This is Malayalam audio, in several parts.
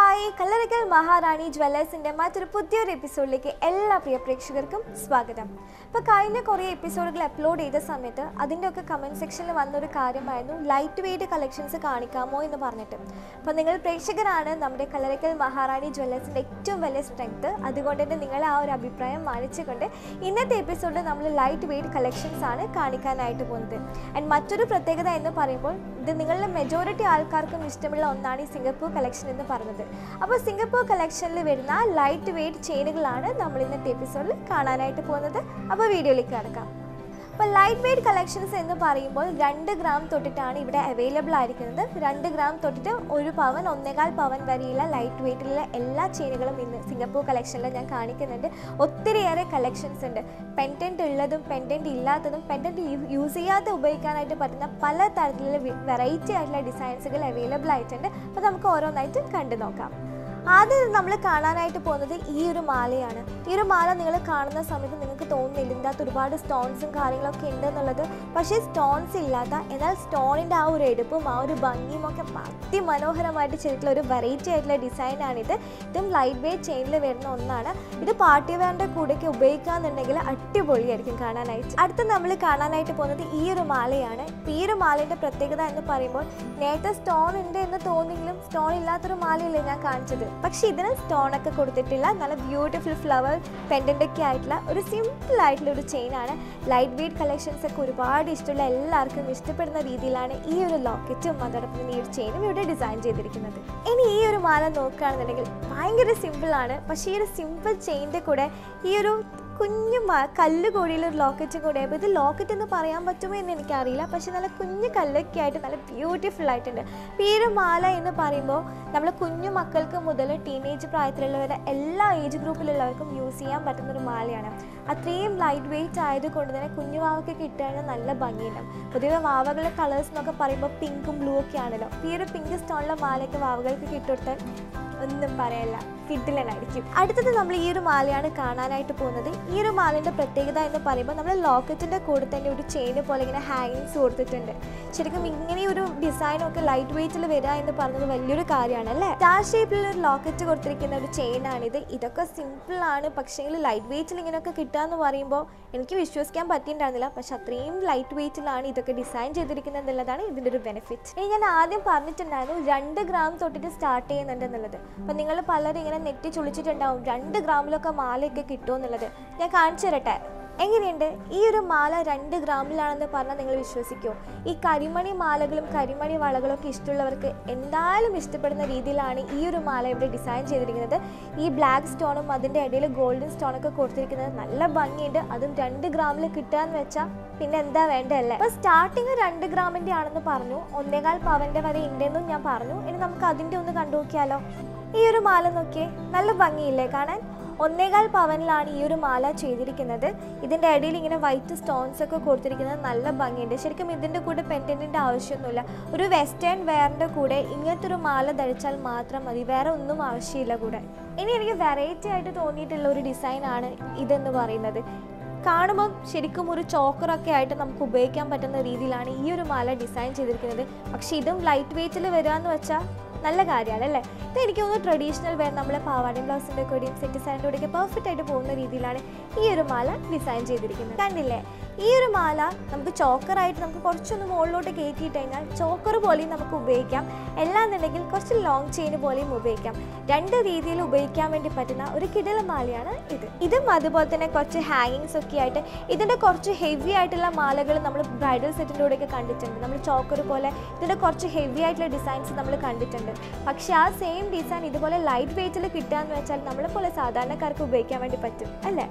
ഹായ് കല്ലറയ്ക്കൽ മഹാറാണി ജ്വല്ലേഴ്സിൻ്റെ മറ്റൊരു പുതിയൊരു എപ്പിസോഡിലേക്ക് എല്ലാ പ്രിയ പ്രേക്ഷകർക്കും സ്വാഗതം ഇപ്പോൾ കഴിഞ്ഞ കുറേ എപ്പിസോഡുകൾ അപ്ലോഡ് ചെയ്ത സമയത്ത് അതിൻ്റെയൊക്കെ കമൻറ്റ് സെക്ഷനിൽ വന്നൊരു കാര്യമായിരുന്നു ലൈറ്റ് വെയ്റ്റ് കളക്ഷൻസ് കാണിക്കാമോ എന്ന് പറഞ്ഞിട്ട് അപ്പോൾ നിങ്ങൾ പ്രേക്ഷകരാണ് നമ്മുടെ കല്ലറയ്ക്കൽ മഹാറാണി ജ്വല്ലേഴ്സിൻ്റെ ഏറ്റവും വലിയ സ്ട്രെങ്ത് അതുകൊണ്ട് തന്നെ നിങ്ങൾ ആ ഒരു അഭിപ്രായം മാനിച്ചുകൊണ്ട് ഇന്നത്തെ എപ്പിസോഡിൽ നമ്മൾ ലൈറ്റ് വെയ്റ്റ് കളക്ഷൻസ് ആണ് കാണിക്കാനായിട്ട് പോകുന്നത് ആൻഡ് മറ്റൊരു പ്രത്യേകത എന്ന് പറയുമ്പോൾ ഇത് നിങ്ങളുടെ മെജോറിറ്റി ആൾക്കാർക്കും ഇഷ്ടമുള്ള ഒന്നാണ് ഈ സിംഗപ്പൂർ കളക്ഷൻ എന്ന് പറയുന്നത് അപ്പോൾ സിംഗപ്പൂർ കളക്ഷനിൽ വരുന്ന ലൈറ്റ് വെയ്റ്റ് ചെയിനുകളാണ് നമ്മൾ ഇന്നത്തെ എപ്പിസോഡിൽ കാണാനായിട്ട് പോകുന്നത് അപ്പോൾ വീഡിയോയിലേക്ക് കിടക്കാം അപ്പോൾ ലൈറ്റ് വെയ്റ്റ് കളക്ഷൻസ് എന്ന് പറയുമ്പോൾ രണ്ട് ഗ്രാം തൊട്ടിട്ടാണ് ഇവിടെ അവൈലബിൾ ആയിരിക്കുന്നത് രണ്ട് ഗ്രാം തൊട്ടിട്ട് ഒരു പവൻ ഒന്നേകാൽ പവൻ വരെയുള്ള ലൈറ്റ് വെയ്റ്റിലുള്ള എല്ലാ ചെയിനുകളും ഇന്ന് സിംഗപ്പൂർ കളക്ഷനിൽ ഞാൻ കാണിക്കുന്നുണ്ട് ഒത്തിരിയേറെ കളക്ഷൻസ് ഉണ്ട് പെൻഡൻറ്റ് ഉള്ളതും പെൻഡൻറ്റ് ഇല്ലാത്തതും പെൻഡൻറ്റ് യൂസ് ചെയ്യാതെ ഉപയോഗിക്കാനായിട്ട് പറ്റുന്ന പല തരത്തിലുള്ള വെറൈറ്റി ആയിട്ടുള്ള ഡിസൈൻസുകൾ അവൈലബിൾ ആയിട്ടുണ്ട് അപ്പോൾ നമുക്ക് ഓരോന്നായിട്ട് കണ്ടു നോക്കാം ആദ്യം നമ്മൾ കാണാനായിട്ട് പോകുന്നത് ഈ ഒരു മാലയാണ് ഈ ഒരു മാല നിങ്ങൾ കാണുന്ന സമയത്ത് നിങ്ങൾക്ക് തോന്നുന്നില്ല ഇതിൻ്റെ അകത്ത് ഒരുപാട് സ്റ്റോൺസും കാര്യങ്ങളൊക്കെ ഉണ്ട് എന്നുള്ളത് പക്ഷേ സ്റ്റോൺസ് ഇല്ലാത്ത എന്നാൽ സ്റ്റോണിൻ്റെ ആ ഒരു എടുപ്പും ആ ഒരു ഭംഗിയും ഒക്കെ അതിമനോഹരമായിട്ട് ചെയ്തിട്ടുള്ള ഒരു വെറൈറ്റി ആയിട്ടുള്ള ഡിസൈനാണിത് ഇതും ലൈറ്റ് വെയ്റ്റ് ചെയിനിൽ വരുന്ന ഒന്നാണ് ഇത് പാർട്ടി വെയറിൻ്റെ കൂടെയൊക്കെ ഉപയോഗിക്കാന്നുണ്ടെങ്കിൽ അടിപൊളിയായിരിക്കും കാണാനായിട്ട് അടുത്ത് നമ്മൾ കാണാനായിട്ട് പോകുന്നത് ഈ ഒരു മാലയാണ് ഈ ഒരു മാലയുടെ പ്രത്യേകത എന്ന് പറയുമ്പോൾ നേരത്തെ സ്റ്റോൺ ഉണ്ട് എന്ന് തോന്നിയെങ്കിലും സ്റ്റോൺ ഇല്ലാത്തൊരു മാലയല്ലേ ഞാൻ കാണിച്ചത് പക്ഷെ ഇതിന് സ്റ്റോൺ ഒക്കെ കൊടുത്തിട്ടുള്ള നല്ല ബ്യൂട്ടിഫുൾ ഫ്ലവർ പെൻഡൻ്റ് ഒക്കെ ആയിട്ടുള്ള ഒരു സിമ്പിൾ ആയിട്ടുള്ള ഒരു ചെയിനാണ് ലൈറ്റ് വെയ്റ്റ് കളക്ഷൻസ് ഒക്കെ ഒരുപാട് ഇഷ്ടമുള്ള എല്ലാവർക്കും ഇഷ്ടപ്പെടുന്ന രീതിയിലാണ് ഈ ഒരു ലോക്കറ്റും അതോടൊപ്പം തന്നെ ഈ ഒരു ചെയിനും ഇവിടെ ഡിസൈൻ ചെയ്തിരിക്കുന്നത് ഇനി ഈ ഒരു മാല നോക്കുകയാണെന്നുണ്ടെങ്കിൽ ഭയങ്കര സിമ്പിളാണ് പക്ഷേ ഈ ഒരു സിമ്പിൾ ചെയിൻ്റെ കൂടെ ഈ ഒരു കുഞ്ഞു മ കല്ല് കൂടിയുള്ള ഒരു ലോക്കറ്റും കൂടെ അപ്പോൾ ഇത് ലോക്കറ്റ് എന്ന് പറയാൻ പറ്റുമോ എന്ന് എനിക്കറിയില്ല പക്ഷെ നല്ല കുഞ്ഞു കല്ലൊക്കെ ആയിട്ട് നല്ല ബ്യൂട്ടിഫുൾ ആയിട്ടുണ്ട് അപ്പോൾ ഈ ഒരു മാല എന്ന് പറയുമ്പോൾ നമ്മൾ കുഞ്ഞു മക്കൾക്ക് മുതൽ ടീനേജ് പ്രായത്തിലുള്ളവരെ എല്ലാ ഏജ് ഗ്രൂപ്പിലുള്ളവർക്കും യൂസ് ചെയ്യാൻ പറ്റുന്ന ഒരു മാലയാണ് അത്രയും ലൈറ്റ് വെയിറ്റ് ആയതുകൊണ്ട് തന്നെ കുഞ്ഞു വാവക്കൊക്കെ ഇട്ട് കഴിഞ്ഞാൽ നല്ല ഭംഗിയുണ്ടാവും പൊതുവെ വാവകളുടെ കളേഴ്സ് എന്നൊക്കെ പറയുമ്പോൾ പിങ്കും ബ്ലൂ ഒക്കെ ആണല്ലോ അപ്പോൾ ഈ ഒരു പിങ്ക് സ്റ്റോണിലെ മാലയൊക്കെ വാവകൾക്ക് ഇട്ടുകൊടുത്താൽ ഒന്നും പറയല്ല കിഡിലനായിരിക്കും അടുത്തത് നമ്മൾ ഈ ഒരു മാലയാണ് കാണാനായിട്ട് പോകുന്നത് ഈ ഒരു മാലേൻ്റെ പ്രത്യേകത എന്ന് പറയുമ്പോൾ നമ്മൾ ലോക്കറ്റിൻ്റെ കൂടെ തന്നെ ഒരു ചെയിന് പോലെ ഇങ്ങനെ ഹാങ്ങിങ്സ് കൊടുത്തിട്ടുണ്ട് ശരിക്കും ഇങ്ങനെ ഒരു ഡിസൈനൊക്കെ ലൈറ്റ് വെയിറ്റിൽ വരിക എന്ന് പറയുന്നത് വലിയൊരു കാര്യമാണ് അല്ലേ സ്റ്റാർ ഷേപ്പിൽ ഒരു ലോക്കറ്റ് കൊടുത്തിരിക്കുന്ന ഒരു ചെയിനാണിത് ഇതൊക്കെ സിമ്പിളാണ് പക്ഷേങ്കിൽ ലൈറ്റ് വെയിറ്റിൽ ഇങ്ങനെയൊക്കെ കിട്ടുക എന്ന് പറയുമ്പോൾ എനിക്ക് വിശ്വസിക്കാൻ പറ്റിയിട്ടുണ്ടായിരുന്നില്ല പക്ഷെ അത്രയും ലൈറ്റ് വെയിറ്റിലാണ് ഇതൊക്കെ ഡിസൈൻ ചെയ്തിരിക്കുന്നത് എന്നുള്ളതാണ് ഇതിൻ്റെ ഒരു ബെനിഫിറ്റ് ഇനി ഞാൻ ആദ്യം പറഞ്ഞിട്ടുണ്ടായിരുന്നു രണ്ട് ഗ്രാം തൊട്ടിട്ട് സ്റ്റാർട്ട് ചെയ്യുന്നുണ്ട് എന്നുള്ളത് അപ്പം നിങ്ങൾ പലരും ഇങ്ങനെ നെറ്റി ചുളിച്ചിട്ടുണ്ടാവും രണ്ട് ഗ്രാമിലൊക്കെ മാലയൊക്കെ കിട്ടുമെന്നുള്ളത് ഞാൻ കാണിച്ചു തരട്ടെ എങ്ങനെയുണ്ട് ഈ ഒരു മാല രണ്ട് ഗ്രാമിലാണെന്ന് പറഞ്ഞാൽ നിങ്ങൾ വിശ്വസിക്കുമോ ഈ കരിമണി മാലകളും കരിമണി വളകളൊക്കെ ഇഷ്ടമുള്ളവർക്ക് എന്തായാലും ഇഷ്ടപ്പെടുന്ന രീതിയിലാണ് ഈ ഒരു മാല ഇവിടെ ഡിസൈൻ ചെയ്തിരിക്കുന്നത് ഈ ബ്ലാക്ക് സ്റ്റോണും അതിൻ്റെ ഇടയിൽ ഗോൾഡൻ സ്റ്റോണൊക്കെ കൊടുത്തിരിക്കുന്നത് നല്ല ഭംഗിയുണ്ട് അതും രണ്ട് ഗ്രാമിൽ കിട്ടുകയെന്ന് വെച്ചാൽ പിന്നെ എന്താ വേണ്ടല്ലേ അപ്പോൾ സ്റ്റാർട്ടിങ് രണ്ട് ഗ്രാമിൻ്റെ ആണെന്ന് പറഞ്ഞു ഒന്നേകാൽ പവൻ്റെ വരെ ഉണ്ടെന്നും ഞാൻ പറഞ്ഞു ഇനി നമുക്ക് അതിൻ്റെ ഒന്ന് കണ്ടു നോക്കിയാലോ ഈ ഒരു മാല നോക്കിയേ നല്ല ഭംഗിയില്ലേ കാണാൻ ഒന്നേകാൽ പവനിലാണ് ഈ ഒരു മാല ചെയ്തിരിക്കുന്നത് ഇതിൻ്റെ ഇടയിൽ ഇങ്ങനെ വൈറ്റ് സ്റ്റോൺസ് ഒക്കെ കൊടുത്തിരിക്കുന്നത് നല്ല ഭംഗിയുണ്ട് ശരിക്കും ഇതിൻ്റെ കൂടെ പെൻഡൻറ്റിൻ്റെ ആവശ്യമൊന്നുമില്ല ഒരു വെസ്റ്റേൺ വെയറിൻ്റെ കൂടെ ഇങ്ങനത്തെ ഒരു മാല ധരിച്ചാൽ മാത്രം മതി വേറെ ഒന്നും ആവശ്യമില്ല കൂടെ ഇനി എനിക്ക് വെറൈറ്റി ആയിട്ട് തോന്നിയിട്ടുള്ള ഒരു ഡിസൈനാണ് ഇതെന്ന് പറയുന്നത് കാണുമ്പം ശരിക്കും ഒരു ചോക്കറൊക്കെ ആയിട്ട് നമുക്ക് ഉപയോഗിക്കാൻ പറ്റുന്ന രീതിയിലാണ് ഈ ഒരു മാല ഡിസൈൻ ചെയ്തിരിക്കുന്നത് പക്ഷേ ഇതും ലൈറ്റ് വെയ്റ്റിൽ വരിക എന്ന് വെച്ചാൽ നല്ല കാര്യമാണ് അല്ലേ ഇത് എനിക്ക് തോന്നുന്നു ട്രഡീഷണൽ വെയർ നമ്മളെ പാവാടയും ബ്ലൗസിൻ്റെ കൂടെയും സെറ്റ് സാരിൻ്റെ കൂടെയൊക്കെ പെർഫെക്റ്റ് ആയിട്ട് പോകുന്ന രീതിയിലാണ് ഈ ഒരു മാല ഡിസൈൻ ചെയ്തിരിക്കുന്നത് കണ്ടില്ലേ ഈ ഒരു മാല നമുക്ക് ചോക്കറായിട്ട് നമുക്ക് കുറച്ചൊന്ന് മുകളിലോട്ട് കയറ്റിയിട്ട് കഴിഞ്ഞാൽ ചോക്കർ പോലെയും നമുക്ക് ഉപയോഗിക്കാം അല്ലാന്നുണ്ടെങ്കിൽ കുറച്ച് ലോങ് ചെയിൻ പോലെയും ഉപയോഗിക്കാം രണ്ട് രീതിയിൽ ഉപയോഗിക്കാൻ വേണ്ടി പറ്റുന്ന ഒരു കിടില മാലയാണ് ഇത് ഇതും അതുപോലെ തന്നെ കുറച്ച് ഹാങ്ങിങ്സ് ഒക്കെ ആയിട്ട് ഇതിൻ്റെ കുറച്ച് ഹെവി ആയിട്ടുള്ള മാലകൾ നമ്മൾ ബ്രൈഡൽ സെറ്റിൻ്റെ കൂടെയൊക്കെ കണ്ടിട്ടുണ്ട് നമ്മൾ ചോക്കർ പോലെ ഇതിൻ്റെ കുറച്ച് ഹെവി ആയിട്ടുള്ള ഡിസൈൻസ് നമ്മൾ കണ്ടിട്ടുണ്ട് പക്ഷേ ആ സെയിം ഡിസൈൻ ഇതുപോലെ ലൈറ്റ് വെയിറ്റിൽ കിട്ടുക എന്ന് വെച്ചാൽ നമ്മളെ പോലെ സാധാരണക്കാർക്ക് ഉപയോഗിക്കാൻ വേണ്ടി പറ്റും അല്ലേ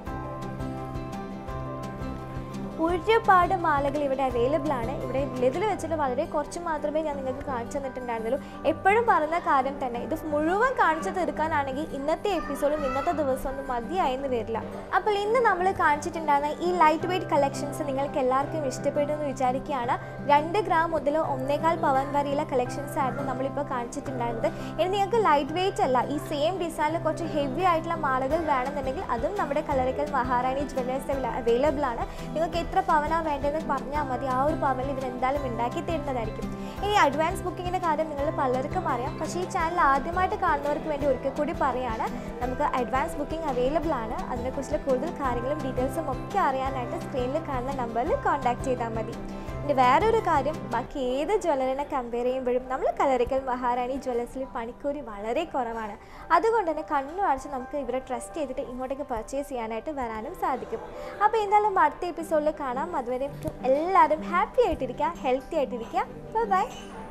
ഒരുപാട് മാലകൾ ഇവിടെ അവൈലബിൾ ആണ് ഇവിടെ ഇതിൽ വെച്ചിട്ട് വളരെ കുറച്ച് മാത്രമേ ഞാൻ നിങ്ങൾക്ക് കാണിച്ചു തന്നിട്ടുണ്ടായിരുന്നുള്ളൂ എപ്പോഴും പറയുന്ന കാര്യം തന്നെ ഇത് മുഴുവൻ കാണിച്ചു തീർക്കാനാണെങ്കിൽ ഇന്നത്തെ എപ്പിസോഡും ഇന്നത്തെ ദിവസമൊന്നും മതിയായെന്ന് വരില്ല അപ്പോൾ ഇന്ന് നമ്മൾ കാണിച്ചിട്ടുണ്ടായിരുന്ന ഈ ലൈറ്റ് വെയ്റ്റ് കളക്ഷൻസ് നിങ്ങൾക്ക് എല്ലാവർക്കും ഇഷ്ടപ്പെടുമെന്ന് വിചാരിക്കുകയാണ് രണ്ട് ഗ്രാം മുതൽ ഒന്നേകാൽ പവൻ വരെയുള്ള കളക്ഷൻസ് ആയിരുന്നു നമ്മളിപ്പോൾ കാണിച്ചിട്ടുണ്ടായിരുന്നത് ഇനി നിങ്ങൾക്ക് ലൈറ്റ് വെയ്റ്റ് അല്ല ഈ സെയിം ഡിസൈനിൽ കുറച്ച് ഹെവി ആയിട്ടുള്ള മാലകൾ വേണമെന്നുണ്ടെങ്കിൽ അതും നമ്മുടെ കളറിക്കൽ മഹാറാണി ജ്വല്ലേഴ്സിൽ അവൈലബിൾ ആണ് നിങ്ങൾക്ക് ഇത്ര പവനാണ് വേണ്ടതെന്ന് പറഞ്ഞാൽ മതി ആ ഒരു പവനിൽ ഇവർ എന്തായാലും ഉണ്ടാക്കി തരുന്നതായിരിക്കും ഇനി അഡ്വാൻസ് ബുക്കിങ്ങിൻ്റെ കാര്യം നിങ്ങൾ പലർക്കും അറിയാം പക്ഷേ ഈ ചാനൽ ആദ്യമായിട്ട് കാണുന്നവർക്ക് വേണ്ടി ഒരിക്കൽ കൂടി പറയുകയാണ് നമുക്ക് അഡ്വാൻസ് ബുക്കിംഗ് അവൈലബിൾ ആണ് അതിനെക്കുറിച്ചുള്ള കൂടുതൽ കാര്യങ്ങളും ഡീറ്റെയിൽസും ഒക്കെ അറിയാനായിട്ട് സ്ക്രീനിൽ കാണുന്ന നമ്പറിൽ കോൺടാക്ട് ചെയ്താൽ മതി ഇനി വേറൊരു കാര്യം ബാക്കി ഏത് ജ്വല്ലറിനെ കമ്പയർ ചെയ്യുമ്പോഴും നമ്മൾ കലറിക്കൽ മഹാറാണി ജ്വല്ലേഴ്സിൽ പണിക്കൂലി വളരെ കുറവാണ് അതുകൊണ്ട് തന്നെ കണ്ണു അടച്ച് നമുക്ക് ഇവരെ ട്രസ്റ്റ് ചെയ്തിട്ട് ഇങ്ങോട്ടേക്ക് പർച്ചേസ് ചെയ്യാനായിട്ട് വരാനും സാധിക്കും അപ്പോൾ എന്തായാലും അടുത്ത എപ്പിസോഡിൽ കാണാം അതുവരെ എല്ലാവരും ഹാപ്പി ആയിട്ടിരിക്കുക ഹെൽത്തി ആയിട്ടിരിക്കുക ബൈ